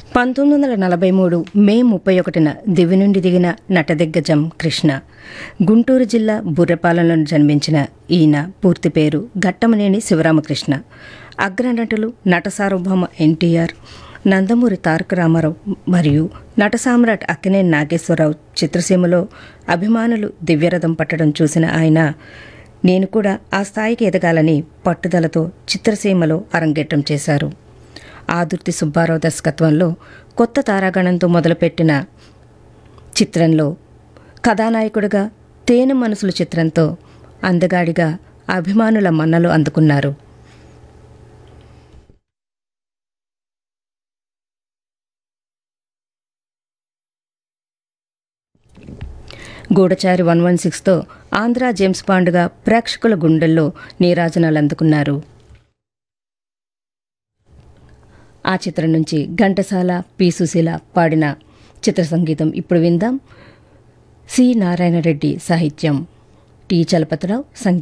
పంతొమ్మిది వందల నలభై మూడు మే ముప్పై ఒకటిన దివి నుండి దిగిన నటదిగ్గజం కృష్ణ గుంటూరు జిల్లా బుర్రపాలెంలో జన్మించిన ఈయన పూర్తి పేరు ఘట్టమనేని శివరామకృష్ణ అగ్రనటులు నట సార్వభౌమ ఎన్టీఆర్ నందమూరి తారక రామారావు మరియు నట సామ్రాట్ అక్కినేని నాగేశ్వరరావు చిత్రసీమలో అభిమానులు దివ్యరథం పట్టడం చూసిన ఆయన నేను కూడా ఆ స్థాయికి ఎదగాలని పట్టుదలతో చిత్రసీమలో అరంగేట్రం చేశారు ఆదుర్తి సుబ్బారావు దర్శకత్వంలో కొత్త తారాగణంతో మొదలుపెట్టిన చిత్రంలో కథానాయకుడిగా తేనె మనసులు చిత్రంతో అందగాడిగా అభిమానుల మన్నలు అందుకున్నారు గూఢచారి వన్ వన్ సిక్స్తో ఆంధ్ర జేమ్స్ బాండ్గా ప్రేక్షకుల గుండెల్లో నీరాజనాలు అందుకున్నారు ఆ చిత్రం నుంచి ఘంటసాల పి సుశీల పాడిన చిత్ర సంగీతం ఇప్పుడు విందాం సి నారాయణ రెడ్డి సాహిత్యం టి చలపతిరావు సంగీతం